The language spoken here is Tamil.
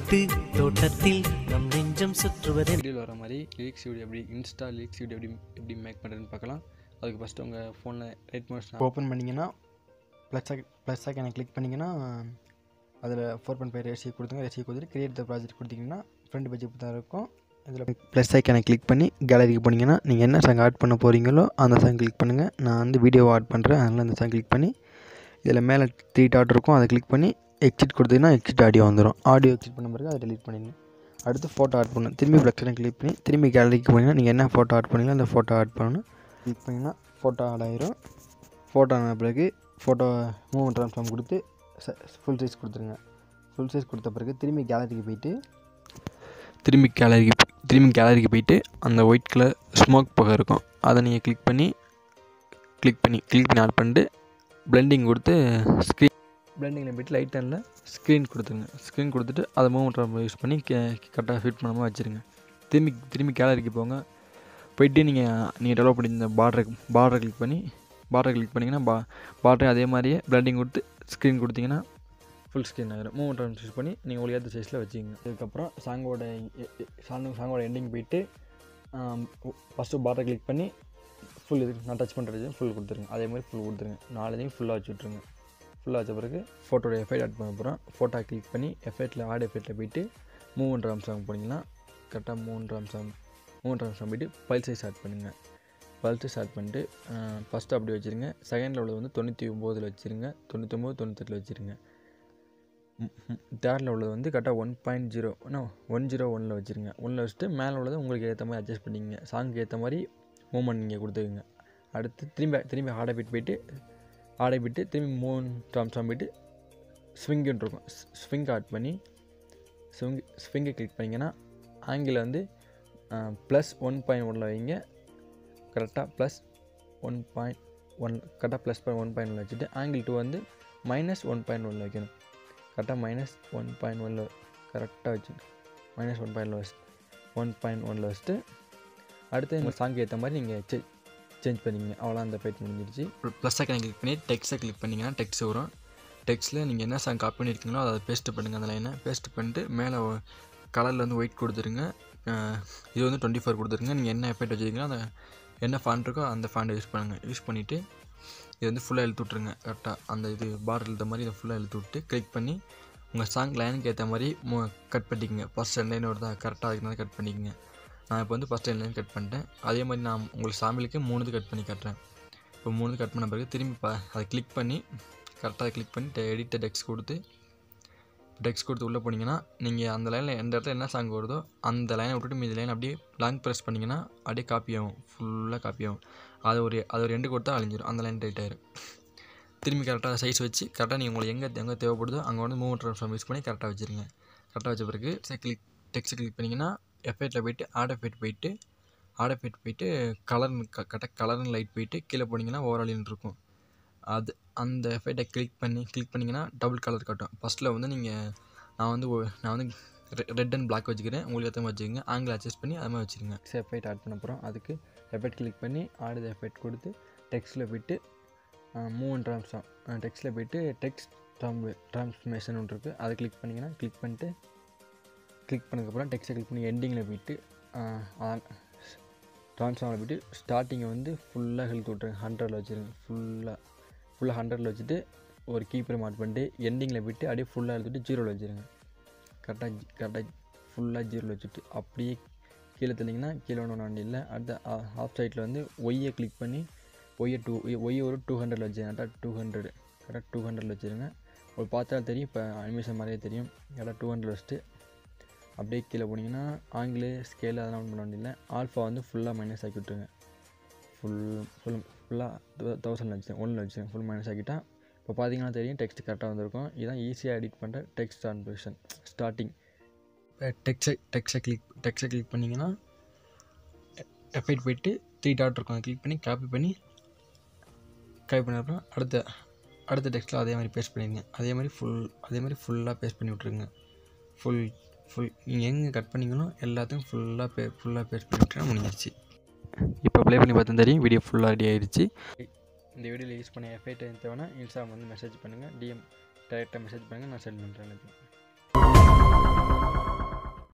வீட்டு தோட்டத்தில் நம் நெஞ்சம் சுற்றுவதே வீடியோவில் வர மாதிரி லிரிக்ஸ் வீடியோ எப்படி இன்ஸ்டா லிரிக்ஸ் வீடியோ எப்படி எப்படி மேக் பண்ணுறதுன்னு பார்க்கலாம் அதுக்கு ஃபஸ்ட்டு உங்கள் ஃபோனில் ரைட் மோஷன் ஓப்பன் பண்ணிங்கன்னா ப்ளஸ் ப்ளஸ் ஐக்கனை கிளிக் பண்ணிங்கன்னா அதில் ஃபோர் பாயிண்ட் ஃபைவ் ரேஷியோ கொடுத்துங்க ரேஷியோ கொடுத்துட்டு கிரியேட் த ப்ராஜெக்ட் கொடுத்தீங்கன்னா ஃப்ரண்ட் பேஜ் தான் இருக்கும் இதில் ப்ளஸ் ஐக்கனை கிளிக் பண்ணி கேலரிக்கு போனீங்கன்னா நீங்கள் என்ன சாங் ஆட் பண்ண போகிறீங்களோ அந்த சாங் கிளிக் பண்ணுங்கள் நான் வந்து வீடியோவை ஆட் பண்ணுறேன் அதனால் அந்த சாங் கிளிக் பண்ணி இதில் மேலே த்ரீ டாட் இருக்கும் அதை கிளிக் பண்ணி எக்ஸிட் கொடுத்தீங்கன்னா எக்ஸிட் ஆடியோ வந்துடும் ஆடியோ எக்ஸிட் பண்ண பிறகு அதை delete பண்ணிடுங்க அடுத்து ஃபோட்டோ ஆட் பண்ணணும் திரும்பி ப்ளக்ஸனை கிளிக் பண்ணி திரும்பி கேலரிக்கு போனீங்கன்னா நீங்கள் என்ன ஃபோட்டோ ஆட் பண்ணீங்களோ அந்த ஃபோட்டோ ஆட் பண்ணணும் கிளிக் பண்ணிங்கன்னா ஃபோட்டோ ஆட் ஆயிரும் ஃபோட்டோ ஆன பிறகு ஃபோட்டோ மூவ் ட்ரான்ஸ்ஃபார்ம் கொடுத்து ஃபுல் சைஸ் கொடுத்துருங்க ஃபுல் சைஸ் கொடுத்த பிறகு திரும்பி கேலரிக்கு போயிட்டு திரும்பி கேலரிக்கு திரும்பி கேலரிக்கு போயிட்டு அந்த ஒயிட் கலர் ஸ்மோக் புகை இருக்கும் அதை நீங்கள் கிளிக் பண்ணி கிளிக் பண்ணி கிளிக் பண்ணி ஆட் பண்ணிட்டு பிளெண்டிங் கொடுத்து ஸ்க்ரீன் பிளெண்டிங்கில் போயிட்டு லைட் டேனில் ஸ்க்ரீன் கொடுத்துருங்க ஸ்க்ரீன் கொடுத்துட்டு அதை மூவ் யூஸ் பண்ணி கே கரெக்டாக ஃபிட் பண்ணாமல் வச்சுருங்க திரும்பி திரும்பி கேலரிக்கு போங்க போயிட்டு நீங்கள் நீங்கள் டெவலப் பண்ணி இந்த பார்டரை பார்டரை கிளிக் பண்ணி பார்டரை கிளிக் பண்ணிங்கன்னா பா பார்டரை அதே மாதிரியே பிளெண்டிங் கொடுத்து ஸ்க்ரீன் கொடுத்தீங்கன்னா ஃபுல் ஸ்க்ரீன் ஆகிரும் மூவ் ட்ரான்ஸ் யூஸ் பண்ணி நீங்கள் உங்களுக்கு ஏற்ற சைஸில் வச்சுக்கோங்க அதுக்கப்புறம் சாங்கோட சாங் சாங்கோட எண்டிங் போயிட்டு ஃபஸ்ட்டு பார்டரை கிளிக் பண்ணி ஃபுல் இது நான் டச் பண்ணுறது ஃபுல் கொடுத்துருங்க அதே மாதிரி ஃபுல் கொடுத்துருங்க நாலுதையும் ஃபுல்லாக வச்சு விட்ருங்க ஃபுல்லாக வச்ச பிறகு ஃபோட்டோட எஃபெக்ட் ஆட் பண்ண போகிறோம் ஃபோட்டோ கிளிக் பண்ணி எஃபெக்ட்டில் ஆட் எஃபெக்ட்டில் போயிட்டு மூவ் ராம் சாங் போனீங்கன்னா கரெக்டாக மூவ் ராம் சாங் மூவ் ராம் சாங் போயிட்டு பல் சைஸ் ஆட் பண்ணுங்கள் பல் சைஸ் ஆட் பண்ணிட்டு ஃபஸ்ட்டு அப்படி வச்சுருங்க செகண்டில் உள்ளது வந்து தொண்ணூற்றி ஒம்போதில் வச்சுருங்க தொண்ணூற்றொம்பது தொண்ணூத்தெட்டில் வச்சுருங்க தேர்டில் உள்ளது வந்து கரெக்டாக one point zero one zero ஒனில் வச்சுருங்க ஒன்றில் வச்சுட்டு மேலே உள்ளதை உங்களுக்கு ஏற்ற மாதிரி அட்ஜஸ்ட் பண்ணிக்கங்க சாங்க்கு ஏற்ற மாதிரி மூமெண்ட் நீங்கள் கொடுத்துக்குங்க அடுத்து திரும்பி திரும்பி ஹார்டை பிட் போயிட்டு ஆடை விட்டு திரும்பி மூணு டாம்ஸாம் போயிட்டு ஸ்விங்குன்னு இருக்கும் ஸ்விங் ஆட் பண்ணி ஸ்விங் ஸ்விங்கை கிளிக் பண்ணிங்கன்னா ஆங்கிள் வந்து ப்ளஸ் ஒன் பாயிண்ட் ஒனில் வைங்க கரெக்டாக ப்ளஸ் ஒன் பாயிண்ட் ஒன் கரெக்டாக plus point one point one வச்சுட்டு ஆங்கிள் டூ வந்து மைனஸ் ஒன் பாயிண்ட் ஒனில் வைக்கணும் கரெக்டாக மைனஸ் ஒன் பாயிண்ட் ஒனில் கரெக்டாக வச்சு மைனஸ் ஒன் பாயிண்டில் வச்சு ஒன் பாயிண்ட் ஒனில் வச்சுட்டு அடுத்து உங்கள் சாங்க்கு ஏற்ற மாதிரி நீங்கள் செ சேஞ்ச் பண்ணிங்க அவ்வளோ அந்த ஃபைட் முடிஞ்சிருச்சு ப்ளஸ் ஐக்கனை கிளிக் பண்ணி டெக்ஸ்ட்டை கிளிக் பண்ணிங்கன்னா டெக்ஸ்ட் வரும் டெக்ஸ்ட்டில் நீங்கள் என்ன சாங் காப்பி பண்ணியிருக்கீங்களோ அதை பேஸ்ட் பண்ணுங்கள் அந்த லைனை பேஸ்ட் பண்ணிட்டு மேலே கலரில் வந்து ஒயிட் கொடுத்துருங்க இது வந்து டுவெண்ட்டி ஃபோர் கொடுத்துருங்க நீங்கள் என்ன எஃபெக்ட் வச்சுருக்கீங்களோ அந்த என்ன ஃபாண்ட் இருக்கோ அந்த ஃபாண்ட்டை யூஸ் பண்ணுங்கள் யூஸ் பண்ணிவிட்டு இது வந்து ஃபுல்லாக இழுத்து விட்ருங்க கரெக்டாக அந்த இது பார்டர் இழுத்த மாதிரி இதை ஃபுல்லாக இழுத்து விட்டு கிளிக் பண்ணி உங்கள் சாங் லைனுக்கு ஏற்ற மாதிரி கட் பண்ணிக்கங்க ஃபஸ்ட் ரெண்டு லைன் வருதா கரெக்டாக அதுக்கு கட் பண்ணிக்கங்க நான் இப்போ வந்து ஃபஸ்ட் லைன் கட் பண்ணிட்டேன் அதே மாதிரி நான் உங்களுக்கு சாமிலுக்கு மூணுது கட் பண்ணி கட்டுறேன் இப்போ மூணுது கட் பண்ண பிறகு திரும்பி ப அதை கிளிக் பண்ணி கரெக்டாக கிளிக் பண்ணி எடிட்ட டெக்ஸ்ட் கொடுத்து டெக்ஸ்ட் கொடுத்து உள்ளே போனீங்கன்னா நீங்கள் அந்த லைனில் எந்த இடத்துல என்ன சாங் வருதோ அந்த லைனை விட்டுட்டு மீதி லைன் அப்படியே லாங் ப்ரெஸ் பண்ணிங்கன்னா அப்படியே காப்பி ஆகும் ஃபுல்லாக காப்பி ஆகும் அது ஒரு அது ஒரு ரெண்டு கொடுத்தா அழிஞ்சிடும் அந்த லைன் டைட் ஆயிரும் திரும்பி கரெக்டாக சைஸ் வச்சு கரெக்டாக நீங்கள் உங்களுக்கு எங்கே எங்கே தேவைப்படுதோ அங்கே வந்து மூவ் ட்ரான்ஸ்ஃபார்ம் யூஸ் பண்ணி கரெக்டாக வச்சுருங்க கரெக்டாக வச்ச பிறகு கிளிக் டெக்ஸ்ட் கிளிக் பண்ணிங்கன்னா எஃபெக்ட்டில் போயிட்டு ஆட் எஃபெக்ட் போயிட்டு ஆட் எஃபெக்ட் போயிட்டு கலர் கரெக்டாக கலர்னு லைட் போயிட்டு கீழே போனீங்கன்னா ஓவராலின்னு இருக்கும் அது அந்த எஃபெக்டை கிளிக் பண்ணி கிளிக் பண்ணிங்கன்னா டபுள் கலர் காட்டும் ஃபஸ்ட்டில் வந்து நீங்கள் நான் வந்து ஒ- நான் வந்து ரெட் அண்ட் பிளாக் வச்சுக்கிறேன் உங்களுக்கு ஏற்ற மாதிரி வச்சுக்கோங்க ஆங்கிள் அட்ஜஸ்ட் பண்ணி அது மாதிரி வச்சுருங்க எஃபெக்ட் ஆட் பண்ண போகிறோம் அதுக்கு எஃபெக்ட் கிளிக் பண்ணி ஆடுது எஃபெக்ட் கொடுத்து டெக்ஸ்ட்டில் போயிட்டு மூவ் அண்ட் ட்ரான்ஸ்ஃபார்ம் டெக்ஸ்ட்டில் போயிட்டு டெக்ஸ்ட் ட்ராம் ட்ரான்ஸ்ஃபர்மேஷன் ஒன்று இருக்குது அதை கிளிக் பண்ணிங்கன்னா கிளிக் பண்ணிட்டு கிளிக் பண்ணதுக்கப்புறம் டெக்ஸ்ட்டை கிளிக் பண்ணி எண்டிங்கில் போயிட்டு ட்ரான்ஸ்ஃபார்மில் போயிட்டு ஸ்டார்டிங்கை வந்து ஃபுல்லாக ஹெல்த் விட்ருங்க ஹண்ட்ரடில் வச்சுருங்க ஃபுல்லாக ஃபுல்லாக ஹண்ட்ரடில் வச்சுட்டு ஒரு கீப்பரை மாட் பண்ணிட்டு எண்டிங்கில் போயிட்டு அப்படியே ஃபுல்லாக எடுத்துகிட்டு ஜீரோவில் வச்சுருங்க கரெக்டாக கரெக்டாக ஃபுல்லாக ஜீரோவில் வச்சுட்டு அப்படியே கீழே தள்ளிங்கன்னா கீழே ஒன்று வண்டி இல்லை அடுத்த ஆஃப் சைட்டில் வந்து ஒய்யை கிளிக் பண்ணி ஒய்யை டூ ஒய் ஒரு டூ ஹண்ட்ரட் வச்சுருங்க கரெக்டாக டூ ஹண்ட்ரட் கரெக்டாக டூ ஹண்ட்ரட் வச்சுருங்க ஒரு பார்த்தா தெரியும் இப்போ அனிமேஷன் மாதிரியே தெரியும் கரெக்டாக டூ ஹண்ட்ரட் வச்சுட்டு அப்படியே கீழே போனீங்கன்னா ஆங்கிலு ஸ்கேல் அதெல்லாம் ஒன்றும் பண்ண வேண்டியதில்லை ஆல்ஃபா வந்து ஃபுல்லாக மைனஸ் ஆக்கி விட்ருங்க ஃபுல் ஃபுல் ஃபுல்லாக தௌசண்ட் வச்சு ஒன்றில் வச்சு ஃபுல் மைனஸ் ஆக்கிட்டா இப்போ பார்த்தீங்கன்னா தெரியும் டெக்ஸ்ட் கரெக்டாக வந்திருக்கும் இதுதான் ஈஸியாக எடிட் பண்ணுற டெக்ஸ்ட் ட்ரான்ஸ்லேஷன் ஸ்டார்டிங் இப்போ டெக்ஸ்ட்டை டெக்ஸ்ட்டை கிளிக் டெக்ஸ்ட்டை கிளிக் பண்ணிங்கன்னா எஃபெக்ட் போயிட்டு த்ரீ டாட் இருக்கும் அதை கிளிக் பண்ணி காப்பி பண்ணி காப்பி பண்ண அப்புறம் அடுத்த அடுத்த டெக்ஸ்ட்டில் அதே மாதிரி பேஸ்ட் பண்ணிடுங்க அதே மாதிரி ஃபுல் அதே மாதிரி ஃபுல்லாக பேஸ்ட் பண்ணி விட்ருங்க ஃபுல் ஃபுல் நீங்கள் எங்கே கட் பண்ணீங்களோ எல்லாத்தையும் ஃபுல்லாக பே ஃபுல்லாக பேஸ்ட் பண்ணி விட்டுறா முடிஞ்சிருச்சு இப்போ ப்ளே பண்ணி பார்த்தா தெரியும் வீடியோ ஃபுல்லாக ரெடி ஆயிடுச்சு இந்த வீடியோவில் யூஸ் பண்ண எஃபெக்ட் தேவைன்னா இன்ஸ்டாகிராம் வந்து மெசேஜ் பண்ணுங்கள் டிஎம் டைரெக்டாக மெசேஜ் பண்ணுங்கள் நான் சென்ட் பண்ணுறேன் எனக்கு